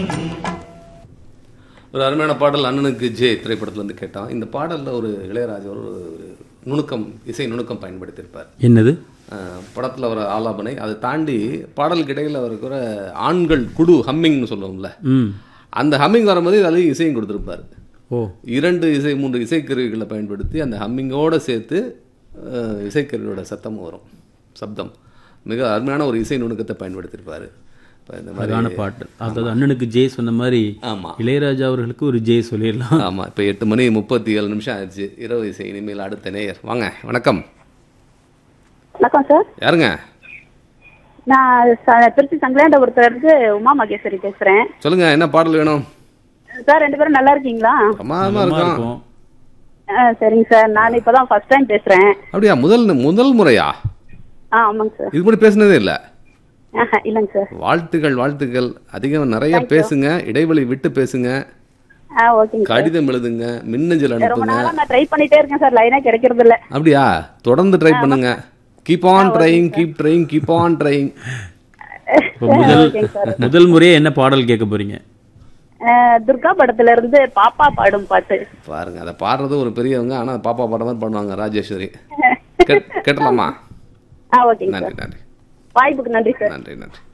ஒரு அருமையான பாடல் அண்ணனுக்கு ஜே திரைப்படத்துல இருந்து கேட்டோம் இந்த பாடல்ல ஒரு இளையராஜா ஒரு ஒரு நுணுக்கம் இசை நுணுக்கம் பயன்படுத்தியிருப்பார் என்னது அஹ், படத்துல வர ஆலாபனை அதை தாண்டி பாடலுக்கு இடையில இருக்கிற ஆண்கள் குடு ஹம்மிங்னு சொல்லுவோம்ல ம் அந்த ஹம்மிங் வரும்போது அதுலேயும் இசையும் கொடுத்துருப்பாரு ஓ இரண்டு இசை மூன்று இசைக்கருவிகளை பயன்படுத்தி அந்த ஹம்மிங்கோட சேர்த்து அஹ், இசைக்கருவியோட சத்தமும் வரும் சப்தம் மிக அருமையான ஒரு இசை நுணுக்கத்தை பயன்படுத்தியிருப்பாரு இப்போ இந்த மாதிரி அழகான பாட்டு அதாவது அண்ணனுக்கு ஜெய் சொன்ன மாதிரி ஆமா இளையராஜா அவர்களுக்கு ஒரு ஜெய் சொல்லிடலாம் ஆமா இப்போ எட்டு மணி முப்பத்தி ஏழு நிமிஷம் ஆயிடுச்சு இரவு இசை இனிமேல் அடுத்த நேயர் வாங்க வணக்கம் வணக்கம் சார் யாருங்க நான் ச- திருச்சி சங்கலாண்டபுரத்துல இருந்து உமா மகேஸ்வரி பேசுறேன் சொல்லுங்க என்ன பாடல் வேணும் சார் ரெண்டு பேரும் நல்லா இருக்கீங்களா பிரமாதமா நலமா இருக்கும் இருக்கும் ஆ, சரிங்க சார் நான் இப்பதான் ஃபர்ஸ்ட் டைம் பேசுறேன் அப்படியா முதல் முதல் முறையா ஆ ஆமாங்க சார் இது முன்னாடி பேசுனதே இல்ல ஆஹா, இல்லைங்க சார் வாழ்த்துக்கள் வாழ்த்துக்கள் அதிகம் நிறைய பேசுங்க இடைவெளி விட்டு பேசுங்க ஆ ஓகேங்க சார் கடிதம் எழுதுங்க மின்னஞ்சல் ரொம்ப அனுப்புங்க நாளா நான் ட்ரை பண்ணிட்டே இருக்கேன் சார் லைனே கிடைக்கிறது இல்ல அப்படியா தொடர்ந்து ட்ரை பண்ணுங்க keep on trying keep trying keep on trying இப்போ முதல் ஓகேங்க சார் முதல் முறையே என்ன பாடல் கேட்க போறீங்க ஆ, துர்கா படத்துல இருந்து பாப்பா பாடும் பாட்டு பாருங்க அதை பாடுறது ஒரு பெரியவங்க ஆனா பாப்பா பாடுற மாதிரி பண்ணுவாங்க ராஜேஸ்வரி கேட்- கேட்டலாமா ஆ ஓகேங்க சார் நன்றி நன்றி வாய்ப்புக்கு நன்றி சார் நன்றி நன்றி